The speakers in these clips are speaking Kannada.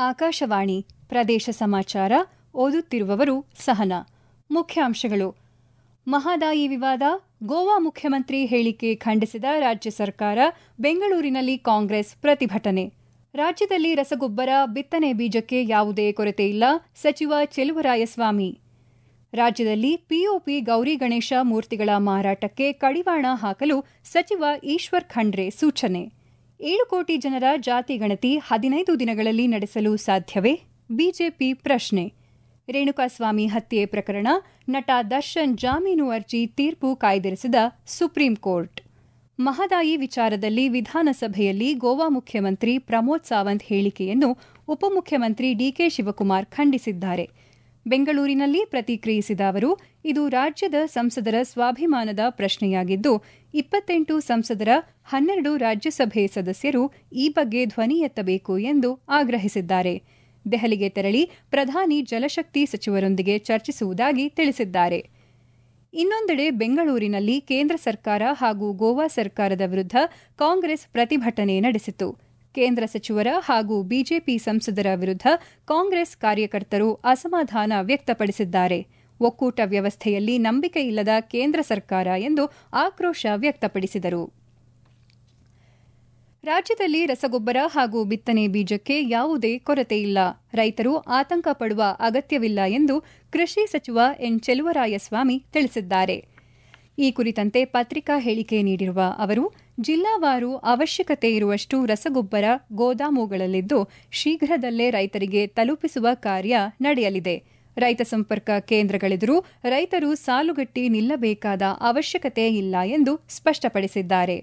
ಆಕಾಶವಾಣಿ ಪ್ರದೇಶ ಸಮಾಚಾರ ಓದುತ್ತಿರುವವರು ಸಹನಾ ಮುಖ್ಯಾಂಶಗಳು ಮಹದಾಯಿ ವಿವಾದ ಗೋವಾ ಮುಖ್ಯಮಂತ್ರಿ ಹೇಳಿಕೆ ಖಂಡಿಸಿದ ರಾಜ್ಯ ಸರ್ಕಾರ ಬೆಂಗಳೂರಿನಲ್ಲಿ ಕಾಂಗ್ರೆಸ್ ಪ್ರತಿಭಟನೆ ರಾಜ್ಯದಲ್ಲಿ ರಸಗೊಬ್ಬರ ಬಿತ್ತನೆ ಬೀಜಕ್ಕೆ ಯಾವುದೇ ಕೊರತೆ ಇಲ್ಲ ಸಚಿವ ಚೆಲುವರಾಯಸ್ವಾಮಿ ರಾಜ್ಯದಲ್ಲಿ ಪಿಒಪಿ ಗೌರಿ ಗಣೇಶ ಮೂರ್ತಿಗಳ ಮಾರಾಟಕ್ಕೆ ಕಡಿವಾಣ ಹಾಕಲು ಸಚಿವ ಈಶ್ವರ್ ಖಂಡ್ರೆ ಸೂಚನೆ ಏಳು ಕೋಟಿ ಜನರ ಜಾತಿ ಗಣತಿ ಹದಿನೈದು ದಿನಗಳಲ್ಲಿ ನಡೆಸಲು ಸಾಧ್ಯವೇ ಬಿಜೆಪಿ ಪ್ರಶ್ನೆ ರೇಣುಕಾಸ್ವಾಮಿ ಹತ್ಯೆ ಪ್ರಕರಣ ನಟ ದರ್ಶನ್ ಜಾಮೀನು ಅರ್ಜಿ ತೀರ್ಪು ಕಾಯ್ದಿರಿಸಿದ ಸುಪ್ರೀಂ ಕೋರ್ಟ್ ಮಹದಾಯಿ ವಿಚಾರದಲ್ಲಿ ವಿಧಾನಸಭೆಯಲ್ಲಿ ಗೋವಾ ಮುಖ್ಯಮಂತ್ರಿ ಪ್ರಮೋದ್ ಸಾವಂತ್ ಹೇಳಿಕೆಯನ್ನು ಉಪಮುಖ್ಯಮಂತ್ರಿ ಡಿಕೆ ಶಿವಕುಮಾರ್ ಖಂಡಿಸಿದ್ದಾರೆ ಬೆಂಗಳೂರಿನಲ್ಲಿ ಪ್ರತಿಕ್ರಿಯಿಸಿದ ಅವರು ಇದು ರಾಜ್ಯದ ಸಂಸದರ ಸ್ವಾಭಿಮಾನದ ಪ್ರಶ್ನೆಯಾಗಿದ್ದು ಇಪ್ಪತ್ತೆಂಟು ಸಂಸದರ ಹನ್ನೆರಡು ರಾಜ್ಯಸಭೆ ಸದಸ್ಯರು ಈ ಬಗ್ಗೆ ಧ್ವನಿ ಎತ್ತಬೇಕು ಎಂದು ಆಗ್ರಹಿಸಿದ್ದಾರೆ ದೆಹಲಿಗೆ ತೆರಳಿ ಪ್ರಧಾನಿ ಜಲಶಕ್ತಿ ಸಚಿವರೊಂದಿಗೆ ಚರ್ಚಿಸುವುದಾಗಿ ತಿಳಿಸಿದ್ದಾರೆ ಇನ್ನೊಂದೆಡೆ ಬೆಂಗಳೂರಿನಲ್ಲಿ ಕೇಂದ್ರ ಸರ್ಕಾರ ಹಾಗೂ ಗೋವಾ ಸರ್ಕಾರದ ವಿರುದ್ಧ ಕಾಂಗ್ರೆಸ್ ಪ್ರತಿಭಟನೆ ನಡೆಸಿತು ಕೇಂದ್ರ ಸಚಿವರ ಹಾಗೂ ಬಿಜೆಪಿ ಸಂಸದರ ವಿರುದ್ಧ ಕಾಂಗ್ರೆಸ್ ಕಾರ್ಯಕರ್ತರು ಅಸಮಾಧಾನ ವ್ಯಕ್ತಪಡಿಸಿದ್ದಾರೆ ಒಕ್ಕೂಟ ವ್ಯವಸ್ಥೆಯಲ್ಲಿ ನಂಬಿಕೆ ಇಲ್ಲದ ಕೇಂದ್ರ ಸರ್ಕಾರ ಎಂದು ಆಕ್ರೋಶ ವ್ಯಕ್ತಪಡಿಸಿದರು ರಾಜ್ಯದಲ್ಲಿ ರಸಗೊಬ್ಬರ ಹಾಗೂ ಬಿತ್ತನೆ ಬೀಜಕ್ಕೆ ಯಾವುದೇ ಕೊರತೆ ಇಲ್ಲ ರೈತರು ಆತಂಕ ಪಡುವ ಅಗತ್ಯವಿಲ್ಲ ಎಂದು ಕೃಷಿ ಸಚಿವ ಎನ್ ಚೆಲುವರಾಯಸ್ವಾಮಿ ತಿಳಿಸಿದ್ದಾರೆ ಈ ಕುರಿತಂತೆ ಪತ್ರಿಕಾ ಹೇಳಿಕೆ ನೀಡಿರುವ ಅವರು ಜಿಲ್ಲಾವಾರು ಅವಶ್ಯಕತೆ ಇರುವಷ್ಟು ರಸಗೊಬ್ಬರ ಗೋದಾಮುಗಳಲ್ಲಿದ್ದು ಶೀಘ್ರದಲ್ಲೇ ರೈತರಿಗೆ ತಲುಪಿಸುವ ಕಾರ್ಯ ನಡೆಯಲಿದೆ ರೈತ ಸಂಪರ್ಕ ಕೇಂದ್ರಗಳೆದುರು ರೈತರು ಸಾಲುಗಟ್ಟಿ ನಿಲ್ಲಬೇಕಾದ ಅವಶ್ಯಕತೆ ಇಲ್ಲ ಎಂದು ಸ್ಪಷ್ಟಪಡಿಸಿದ್ದಾರೆ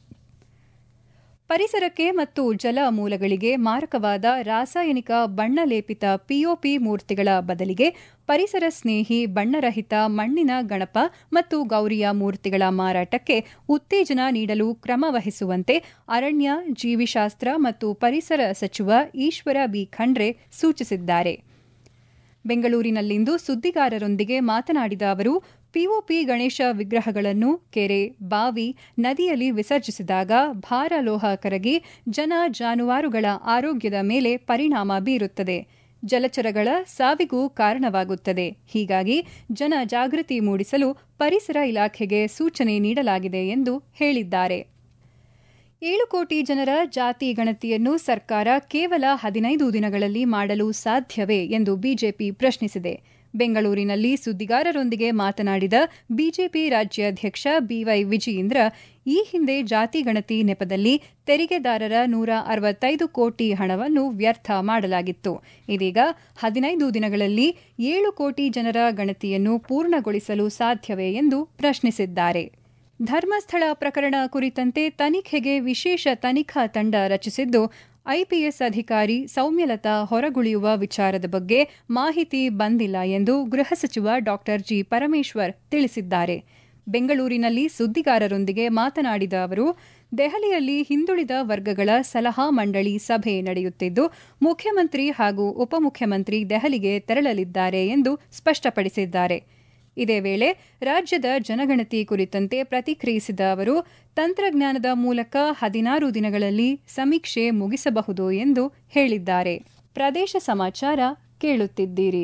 ಪರಿಸರಕ್ಕೆ ಮತ್ತು ಜಲ ಮೂಲಗಳಿಗೆ ಮಾರಕವಾದ ರಾಸಾಯನಿಕ ಬಣ್ಣ ಲೇಪಿತ ಪಿಒಪಿ ಮೂರ್ತಿಗಳ ಬದಲಿಗೆ ಪರಿಸರ ಸ್ನೇಹಿ ಬಣ್ಣರಹಿತ ಮಣ್ಣಿನ ಗಣಪ ಮತ್ತು ಗೌರಿಯ ಮೂರ್ತಿಗಳ ಮಾರಾಟಕ್ಕೆ ಉತ್ತೇಜನ ನೀಡಲು ಕ್ರಮ ವಹಿಸುವಂತೆ ಅರಣ್ಯ ಜೀವಿಶಾಸ್ತ್ರ ಮತ್ತು ಪರಿಸರ ಸಚಿವ ಈಶ್ವರ ಬಿ ಖಂಡ್ರೆ ಸೂಚಿಸಿದ್ದಾರೆ ಬೆಂಗಳೂರಿನಲ್ಲಿಂದು ಸುದ್ದಿಗಾರರೊಂದಿಗೆ ಮಾತನಾಡಿದ ಅವರು ಪಿಒಪಿ ಗಣೇಶ ವಿಗ್ರಹಗಳನ್ನು ಕೆರೆ ಬಾವಿ ನದಿಯಲ್ಲಿ ವಿಸರ್ಜಿಸಿದಾಗ ಭಾರ ಲೋಹ ಕರಗಿ ಜನ ಜಾನುವಾರುಗಳ ಆರೋಗ್ಯದ ಮೇಲೆ ಪರಿಣಾಮ ಬೀರುತ್ತದೆ ಜಲಚರಗಳ ಸಾವಿಗೂ ಕಾರಣವಾಗುತ್ತದೆ ಹೀಗಾಗಿ ಜನ ಜಾಗೃತಿ ಮೂಡಿಸಲು ಪರಿಸರ ಇಲಾಖೆಗೆ ಸೂಚನೆ ನೀಡಲಾಗಿದೆ ಎಂದು ಹೇಳಿದ್ದಾರೆ ಏಳು ಕೋಟಿ ಜನರ ಜಾತಿ ಗಣತಿಯನ್ನು ಸರ್ಕಾರ ಕೇವಲ ಹದಿನೈದು ದಿನಗಳಲ್ಲಿ ಮಾಡಲು ಸಾಧ್ಯವೇ ಎಂದು ಬಿಜೆಪಿ ಪ್ರಶ್ನಿಸಿದೆ ಬೆಂಗಳೂರಿನಲ್ಲಿ ಸುದ್ದಿಗಾರರೊಂದಿಗೆ ಮಾತನಾಡಿದ ಬಿಜೆಪಿ ರಾಜ್ಯಾಧ್ಯಕ್ಷ ಬಿವೈ ವಿಜಯೇಂದ್ರ ಈ ಹಿಂದೆ ಜಾತಿ ಗಣತಿ ನೆಪದಲ್ಲಿ ತೆರಿಗೆದಾರರ ನೂರ ಅರವತ್ತೈದು ಕೋಟಿ ಹಣವನ್ನು ವ್ಯರ್ಥ ಮಾಡಲಾಗಿತ್ತು ಇದೀಗ ಹದಿನೈದು ದಿನಗಳಲ್ಲಿ ಏಳು ಕೋಟಿ ಜನರ ಗಣತಿಯನ್ನು ಪೂರ್ಣಗೊಳಿಸಲು ಸಾಧ್ಯವೇ ಎಂದು ಪ್ರಶ್ನಿಸಿದ್ದಾರೆ ಧರ್ಮಸ್ಥಳ ಪ್ರಕರಣ ಕುರಿತಂತೆ ತನಿಖೆಗೆ ವಿಶೇಷ ತನಿಖಾ ತಂಡ ರಚಿಸಿದ್ದು ಐಪಿಎಸ್ ಅಧಿಕಾರಿ ಸೌಮ್ಯಲತಾ ಹೊರಗುಳಿಯುವ ವಿಚಾರದ ಬಗ್ಗೆ ಮಾಹಿತಿ ಬಂದಿಲ್ಲ ಎಂದು ಗೃಹ ಸಚಿವ ಡಾ ಜಿ ಪರಮೇಶ್ವರ್ ತಿಳಿಸಿದ್ದಾರೆ ಬೆಂಗಳೂರಿನಲ್ಲಿ ಸುದ್ದಿಗಾರರೊಂದಿಗೆ ಮಾತನಾಡಿದ ಅವರು ದೆಹಲಿಯಲ್ಲಿ ಹಿಂದುಳಿದ ವರ್ಗಗಳ ಸಲಹಾ ಮಂಡಳಿ ಸಭೆ ನಡೆಯುತ್ತಿದ್ದು ಮುಖ್ಯಮಂತ್ರಿ ಹಾಗೂ ಉಪಮುಖ್ಯಮಂತ್ರಿ ದೆಹಲಿಗೆ ತೆರಳಲಿದ್ದಾರೆ ಎಂದು ಸ್ಪಷ್ಟಪಡಿಸಿದ್ದಾರೆ ಇದೇ ವೇಳೆ ರಾಜ್ಯದ ಜನಗಣತಿ ಕುರಿತಂತೆ ಪ್ರತಿಕ್ರಿಯಿಸಿದ ಅವರು ತಂತ್ರಜ್ಞಾನದ ಮೂಲಕ ಹದಿನಾರು ದಿನಗಳಲ್ಲಿ ಸಮೀಕ್ಷೆ ಮುಗಿಸಬಹುದು ಎಂದು ಹೇಳಿದ್ದಾರೆ ಪ್ರದೇಶ ಸಮಾಚಾರ ಕೇಳುತ್ತಿದ್ದೀರಿ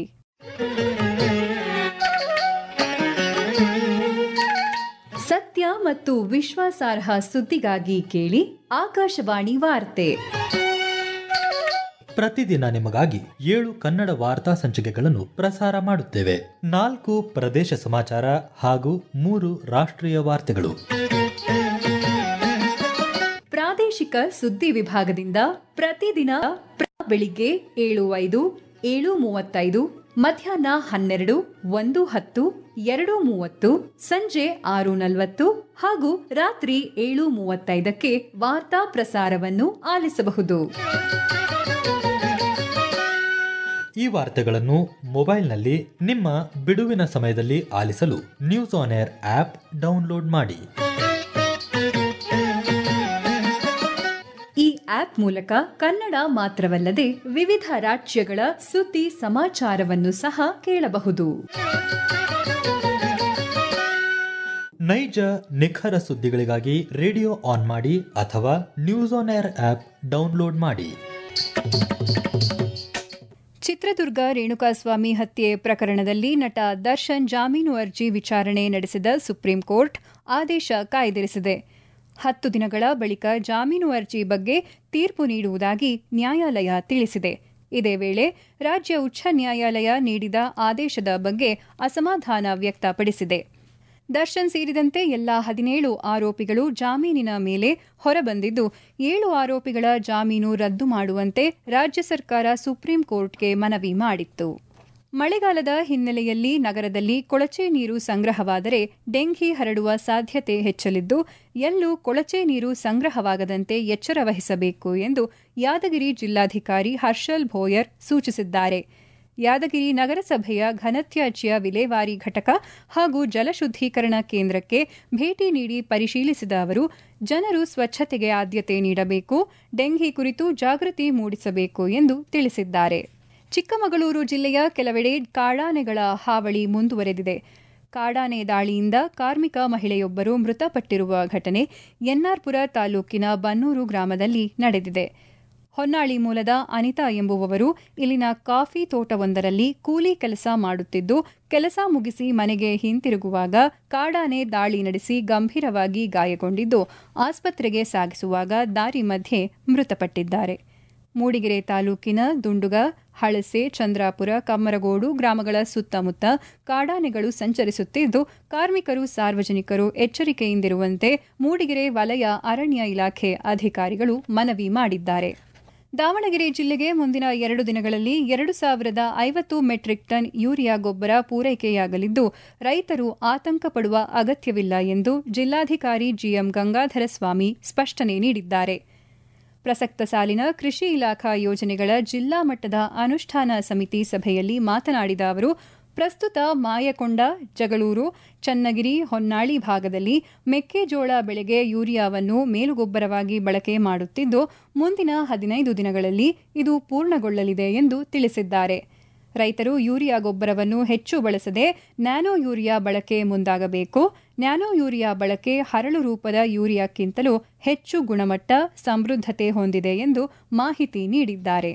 ಸತ್ಯ ಮತ್ತು ವಿಶ್ವಾಸಾರ್ಹ ಸುದ್ದಿಗಾಗಿ ಕೇಳಿ ಆಕಾಶವಾಣಿ ವಾರ್ತೆ ಪ್ರತಿದಿನ ನಿಮಗಾಗಿ ಏಳು ಕನ್ನಡ ವಾರ್ತಾ ಸಂಚಿಕೆಗಳನ್ನು ಪ್ರಸಾರ ಮಾಡುತ್ತೇವೆ ನಾಲ್ಕು ಪ್ರದೇಶ ಸಮಾಚಾರ ಹಾಗೂ ಮೂರು ರಾಷ್ಟ್ರೀಯ ವಾರ್ತೆಗಳು ಪ್ರಾದೇಶಿಕ ಸುದ್ದಿ ವಿಭಾಗದಿಂದ ಪ್ರತಿದಿನ ಬೆಳಿಗ್ಗೆ ಏಳು ಐದು ಏಳು ಮೂವತ್ತೈದು ಮಧ್ಯಾಹ್ನ ಹನ್ನೆರಡು ಒಂದು ಹತ್ತು ಎರಡು ಮೂವತ್ತು ಸಂಜೆ ಆರು ನಲವತ್ತು ಹಾಗೂ ರಾತ್ರಿ ಏಳು ಮೂವತ್ತೈದಕ್ಕೆ ವಾರ್ತಾ ಪ್ರಸಾರವನ್ನು ಆಲಿಸಬಹುದು ಈ ವಾರ್ತೆಗಳನ್ನು ಮೊಬೈಲ್ನಲ್ಲಿ ನಿಮ್ಮ ಬಿಡುವಿನ ಸಮಯದಲ್ಲಿ ಆಲಿಸಲು news on air app download ಮಾಡಿ ಈ ಆಪ್ ಮೂಲಕ ಕನ್ನಡ ಮಾತ್ರವಲ್ಲದೆ ವಿವಿಧ ರಾಜ್ಯಗಳ ಸುದ್ದಿ ಸಮಾಚಾರವನ್ನು ಸಹ ಕೇಳಬಹುದು ನೈಜ ನಿಖರ ಸುದ್ದಿಗಳಿಗಾಗಿ ರೇಡಿಯೋ ಆನ್ ಮಾಡಿ ಅಥವಾ news on air app download ಮಾಡಿ ಚಿತ್ರದುರ್ಗ ರೇಣುಕಾಸ್ವಾಮಿ ಹತ್ಯೆ ಪ್ರಕರಣದಲ್ಲಿ ನಟ ದರ್ಶನ್ ಜಾಮೀನು ಅರ್ಜಿ ವಿಚಾರಣೆ ನಡೆಸಿದ ಸುಪ್ರೀಂ ಕೋರ್ಟ್ ಆದೇಶ ಕಾಯ್ದಿರಿಸಿದೆ ಹತ್ತು ದಿನಗಳ ಬಳಿಕ ಜಾಮೀನು ಅರ್ಜಿ ಬಗ್ಗೆ ತೀರ್ಪು ನೀಡುವುದಾಗಿ ನ್ಯಾಯಾಲಯ ತಿಳಿಸಿದೆ ಇದೇ ವೇಳೆ ರಾಜ್ಯ ಉಚ್ಚ ನ್ಯಾಯಾಲಯ ನೀಡಿದ ಆದೇಶದ ಬಗ್ಗೆ ಅಸಮಾಧಾನ ವ್ಯಕ್ತಪಡಿಸಿದೆ ದರ್ಶನ್ ಸೇರಿದಂತೆ ಎಲ್ಲಾ ಹದಿನೇಳು ಆರೋಪಿಗಳು ಜಾಮೀನಿನ ಮೇಲೆ ಹೊರಬಂದಿದ್ದು ಏಳು ಆರೋಪಿಗಳ ಜಾಮೀನು ರದ್ದು ಮಾಡುವಂತೆ ರಾಜ್ಯ ಸರ್ಕಾರ ಸುಪ್ರೀಂ ಕೋರ್ಟ್ಗೆ ಮನವಿ ಮಾಡಿತ್ತು ಮಳೆಗಾಲದ ಹಿನ್ನೆಲೆಯಲ್ಲಿ ನಗರದಲ್ಲಿ ಕೊಳಚೆ ನೀರು ಸಂಗ್ರಹವಾದರೆ ಡೆಂಘಿ ಹರಡುವ ಸಾಧ್ಯತೆ ಹೆಚ್ಚಲಿದ್ದು ಎಲ್ಲೂ ಕೊಳಚೆ ನೀರು ಸಂಗ್ರಹವಾಗದಂತೆ ಎಚ್ಚರ ವಹಿಸಬೇಕು ಎಂದು ಯಾದಗಿರಿ ಜಿಲ್ಲಾಧಿಕಾರಿ ಹರ್ಷಲ್ ಭೋಯರ್ ಸೂಚಿಸಿದ್ದಾರೆ ಯಾದಗಿರಿ ನಗರಸಭೆಯ ಘನತ್ಯಾಜ್ಯ ವಿಲೇವಾರಿ ಘಟಕ ಹಾಗೂ ಜಲಶುದ್ದೀಕರಣ ಕೇಂದ್ರಕ್ಕೆ ಭೇಟಿ ನೀಡಿ ಪರಿಶೀಲಿಸಿದ ಅವರು ಜನರು ಸ್ವಚ್ಛತೆಗೆ ಆದ್ಯತೆ ನೀಡಬೇಕು ಡೆಂಘಿ ಕುರಿತು ಜಾಗೃತಿ ಮೂಡಿಸಬೇಕು ಎಂದು ತಿಳಿಸಿದ್ದಾರೆ ಚಿಕ್ಕಮಗಳೂರು ಜಿಲ್ಲೆಯ ಕೆಲವೆಡೆ ಕಾಡಾನೆಗಳ ಹಾವಳಿ ಮುಂದುವರೆದಿದೆ ಕಾಡಾನೆ ದಾಳಿಯಿಂದ ಕಾರ್ಮಿಕ ಮಹಿಳೆಯೊಬ್ಬರು ಮೃತಪಟ್ಟಿರುವ ಘಟನೆ ಎನ್ಆರ್ಪುರ ತಾಲೂಕಿನ ಬನ್ನೂರು ಗ್ರಾಮದಲ್ಲಿ ನಡೆದಿದೆ ಹೊನ್ನಾಳಿ ಮೂಲದ ಅನಿತಾ ಎಂಬುವವರು ಇಲ್ಲಿನ ಕಾಫಿ ತೋಟವೊಂದರಲ್ಲಿ ಕೂಲಿ ಕೆಲಸ ಮಾಡುತ್ತಿದ್ದು ಕೆಲಸ ಮುಗಿಸಿ ಮನೆಗೆ ಹಿಂತಿರುಗುವಾಗ ಕಾಡಾನೆ ದಾಳಿ ನಡೆಸಿ ಗಂಭೀರವಾಗಿ ಗಾಯಗೊಂಡಿದ್ದು ಆಸ್ಪತ್ರೆಗೆ ಸಾಗಿಸುವಾಗ ದಾರಿ ಮಧ್ಯೆ ಮೃತಪಟ್ಟಿದ್ದಾರೆ ಮೂಡಿಗೆರೆ ತಾಲೂಕಿನ ದುಂಡುಗ ಹಳಸೆ ಚಂದ್ರಾಪುರ ಕಮ್ಮರಗೋಡು ಗ್ರಾಮಗಳ ಸುತ್ತಮುತ್ತ ಕಾಡಾನೆಗಳು ಸಂಚರಿಸುತ್ತಿದ್ದು ಕಾರ್ಮಿಕರು ಸಾರ್ವಜನಿಕರು ಎಚ್ಚರಿಕೆಯಿಂದಿರುವಂತೆ ಮೂಡಿಗೆರೆ ವಲಯ ಅರಣ್ಯ ಇಲಾಖೆ ಅಧಿಕಾರಿಗಳು ಮನವಿ ಮಾಡಿದ್ದಾರೆ ದಾವಣಗೆರೆ ಜಿಲ್ಲೆಗೆ ಮುಂದಿನ ಎರಡು ದಿನಗಳಲ್ಲಿ ಎರಡು ಸಾವಿರದ ಐವತ್ತು ಮೆಟ್ರಿಕ್ ಟನ್ ಯೂರಿಯಾ ಗೊಬ್ಬರ ಪೂರೈಕೆಯಾಗಲಿದ್ದು ರೈತರು ಆತಂಕ ಪಡುವ ಅಗತ್ಯವಿಲ್ಲ ಎಂದು ಜಿಲ್ಲಾಧಿಕಾರಿ ಜಿಎಂ ಗಂಗಾಧರ ಸ್ವಾಮಿ ಸ್ಪಷ್ಟನೆ ನೀಡಿದ್ದಾರೆ ಪ್ರಸಕ್ತ ಸಾಲಿನ ಕೃಷಿ ಇಲಾಖಾ ಯೋಜನೆಗಳ ಜಿಲ್ಲಾ ಮಟ್ಟದ ಅನುಷ್ಠಾನ ಸಮಿತಿ ಸಭೆಯಲ್ಲಿ ಮಾತನಾಡಿದ ಅವರು ಪ್ರಸ್ತುತ ಮಾಯಕೊಂಡ ಜಗಳೂರು ಚನ್ನಗಿರಿ ಹೊನ್ನಾಳಿ ಭಾಗದಲ್ಲಿ ಮೆಕ್ಕೆಜೋಳ ಬೆಳೆಗೆ ಯೂರಿಯಾವನ್ನು ಮೇಲುಗೊಬ್ಬರವಾಗಿ ಬಳಕೆ ಮಾಡುತ್ತಿದ್ದು ಮುಂದಿನ ಹದಿನೈದು ದಿನಗಳಲ್ಲಿ ಇದು ಪೂರ್ಣಗೊಳ್ಳಲಿದೆ ಎಂದು ತಿಳಿಸಿದ್ದಾರೆ ರೈತರು ಯೂರಿಯಾ ಗೊಬ್ಬರವನ್ನು ಹೆಚ್ಚು ಬಳಸದೆ ನ್ಯಾನೋ ಯೂರಿಯಾ ಬಳಕೆ ಮುಂದಾಗಬೇಕು ನ್ಯಾನೋ ಯೂರಿಯಾ ಬಳಕೆ ಹರಳು ರೂಪದ ಯೂರಿಯಾಕ್ಕಿಂತಲೂ ಹೆಚ್ಚು ಗುಣಮಟ್ಟ ಸಮೃದ್ಧತೆ ಹೊಂದಿದೆ ಎಂದು ಮಾಹಿತಿ ನೀಡಿದ್ದಾರೆ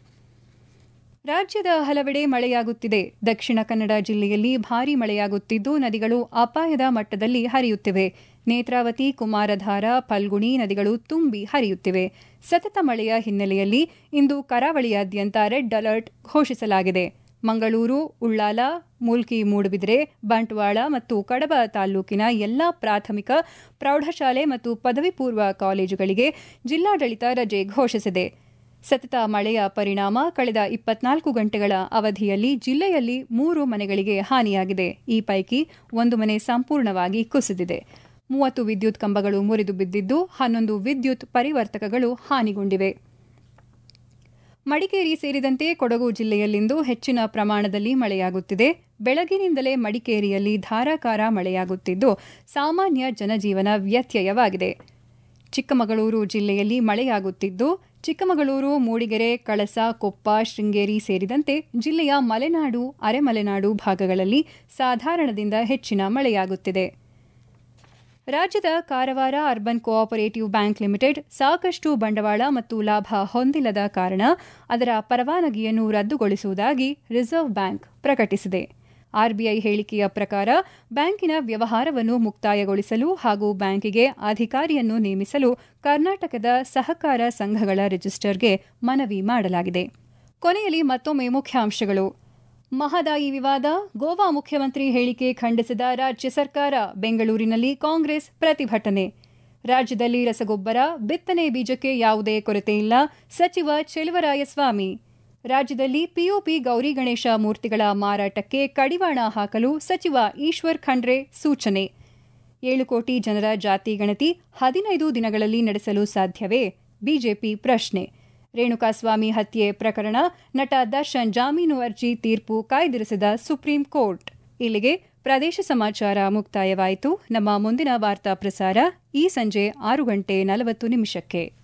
ರಾಜ್ಯದ ಹಲವೆಡೆ ಮಳೆಯಾಗುತ್ತಿದೆ ದಕ್ಷಿಣ ಕನ್ನಡ ಜಿಲ್ಲೆಯಲ್ಲಿ ಭಾರೀ ಮಳೆಯಾಗುತ್ತಿದ್ದು ನದಿಗಳು ಅಪಾಯದ ಮಟ್ಟದಲ್ಲಿ ಹರಿಯುತ್ತಿವೆ ನೇತ್ರಾವತಿ ಕುಮಾರಧಾರ ಫಲ್ಗುಣಿ ನದಿಗಳು ತುಂಬಿ ಹರಿಯುತ್ತಿವೆ ಸತತ ಮಳೆಯ ಹಿನ್ನೆಲೆಯಲ್ಲಿ ಇಂದು ಕರಾವಳಿಯಾದ್ಯಂತ ರೆಡ್ ಅಲರ್ಟ್ ಘೋಷಿಸಲಾಗಿದೆ ಮಂಗಳೂರು ಉಳ್ಳಾಲ ಮೂಲ್ಕಿ ಮೂಡುಬಿದ್ರೆ ಬಂಟ್ವಾಳ ಮತ್ತು ಕಡಬ ತಾಲೂಕಿನ ಎಲ್ಲಾ ಪ್ರಾಥಮಿಕ ಪ್ರೌಢಶಾಲೆ ಮತ್ತು ಪದವಿ ಪೂರ್ವ ಕಾಲೇಜುಗಳಿಗೆ ಜಿಲ್ಲಾಡಳಿತ ರಜೆ ಘೋಷಿಸಿದೆ ಸತತ ಮಳೆಯ ಪರಿಣಾಮ ಕಳೆದ ಇಪ್ಪತ್ನಾಲ್ಕು ಗಂಟೆಗಳ ಅವಧಿಯಲ್ಲಿ ಜಿಲ್ಲೆಯಲ್ಲಿ ಮೂರು ಮನೆಗಳಿಗೆ ಹಾನಿಯಾಗಿದೆ ಈ ಪೈಕಿ ಒಂದು ಮನೆ ಸಂಪೂರ್ಣವಾಗಿ ಕುಸಿದಿದೆ ಮೂವತ್ತು ವಿದ್ಯುತ್ ಕಂಬಗಳು ಮುರಿದು ಬಿದ್ದಿದ್ದು ಹನ್ನೊಂದು ವಿದ್ಯುತ್ ಪರಿವರ್ತಕಗಳು ಹಾನಿಗೊಂಡಿವೆ ಮಡಿಕೇರಿ ಸೇರಿದಂತೆ ಕೊಡಗು ಜಿಲ್ಲೆಯಲ್ಲಿಂದು ಹೆಚ್ಚಿನ ಪ್ರಮಾಣದಲ್ಲಿ ಮಳೆಯಾಗುತ್ತಿದೆ ಬೆಳಗಿನಿಂದಲೇ ಮಡಿಕೇರಿಯಲ್ಲಿ ಧಾರಾಕಾರ ಮಳೆಯಾಗುತ್ತಿದ್ದು ಸಾಮಾನ್ಯ ಜನಜೀವನ ವ್ಯತ್ಯಯವಾಗಿದೆ ಚಿಕ್ಕಮಗಳೂರು ಜಿಲ್ಲೆಯಲ್ಲಿ ಮಳೆಯಾಗುತ್ತಿದ್ದು ಚಿಕ್ಕಮಗಳೂರು ಮೂಡಿಗೆರೆ ಕಳಸ ಕೊಪ್ಪ ಶೃಂಗೇರಿ ಸೇರಿದಂತೆ ಜಿಲ್ಲೆಯ ಮಲೆನಾಡು ಅರೆಮಲೆನಾಡು ಭಾಗಗಳಲ್ಲಿ ಸಾಧಾರಣದಿಂದ ಹೆಚ್ಚಿನ ಮಳೆಯಾಗುತ್ತಿದೆ ರಾಜ್ಯದ Karwar urban cooperative bank limited ಸಾಕಷ್ಟು ಬಂಡವಾಳ ಮತ್ತು ಲಾಭ ಹೊಂದಿಲ್ಲದ ಕಾರಣ ಅದರ ಪರವಾನಗಿಯನ್ನು ರದ್ದುಗೊಳಿಸುವುದಾಗಿ ರಿಸರ್ವ್ ಬ್ಯಾಂಕ್ ಪ್ರಕಟಿಸಿದೆ ಆರ್ಬಿಐ ಹೇಳಿಕೆಯ ಪ್ರಕಾರ ಬ್ಯಾಂಕಿನ ವ್ಯವಹಾರವನ್ನು ಮುಕ್ತಾಯಗೊಳಿಸಲು ಹಾಗೂ ಬ್ಯಾಂಕಿಗೆ ಅಧಿಕಾರಿಯನ್ನು ನೇಮಿಸಲು ಕರ್ನಾಟಕದ ಸಹಕಾರ ಸಂಘಗಳ ರಿಜಿಸ್ಟರ್ಗೆ ಮನವಿ ಮಾಡಲಾಗಿದೆ ಕೊನೆಯಲ್ಲಿ ಮತ್ತೊಮ್ಮೆ ಮುಖ್ಯಾಂಶಗಳು ಮಹದಾಯಿ ವಿವಾದ ಗೋವಾ ಮುಖ್ಯಮಂತ್ರಿ ಹೇಳಿಕೆ ಖಂಡಿಸಿದ ರಾಜ್ಯ ಸರ್ಕಾರ ಬೆಂಗಳೂರಿನಲ್ಲಿ ಕಾಂಗ್ರೆಸ್ ಪ್ರತಿಭಟನೆ ರಾಜ್ಯದಲ್ಲಿ ರಸಗೊಬ್ಬರ ಬಿತ್ತನೆ ಬೀಜಕ್ಕೆ ಯಾವುದೇ ಕೊರತೆ ಇಲ್ಲ ಸಚಿವ ಚೆಲುವರಾಯಸ್ವಾಮಿ ರಾಜ್ಯದಲ್ಲಿ ಪಿಒಪಿ ಗೌರಿ ಗಣೇಶ ಮೂರ್ತಿಗಳ ಮಾರಾಟಕ್ಕೆ ಕಡಿವಾಣ ಹಾಕಲು ಸಚಿವ ಈಶ್ವರ್ ಖಂಡ್ರೆ ಸೂಚನೆ ಏಳು ಕೋಟಿ ಜನರ ಜಾತಿ ಗಣತಿ ಹದಿನೈದು ದಿನಗಳಲ್ಲಿ ನಡೆಸಲು ಸಾಧ್ಯವೇ ಬಿಜೆಪಿ ಪ್ರಶ್ನೆ ರೇಣುಕಾಸ್ವಾಮಿ ಹತ್ಯೆ ಪ್ರಕರಣ ನಟ ದರ್ಶನ್ ಜಾಮೀನು ಅರ್ಜಿ ತೀರ್ಪು ಕಾಯ್ದಿರಿಸಿದ ಸುಪ್ರೀಂ ಕೋರ್ಟ್ ಇಲ್ಲಿಗೆ ಪ್ರದೇಶ ಸಮಾಚಾರ ಮುಕ್ತಾಯವಾಯಿತು ನಮ್ಮ ಮುಂದಿನ ವಾರ್ತಾ ಪ್ರಸಾರ ಈ ಸಂಜೆ ಆರು ಗಂಟೆ ನಲವತ್ತು ನಿಮಿಷಕ್ಕೆ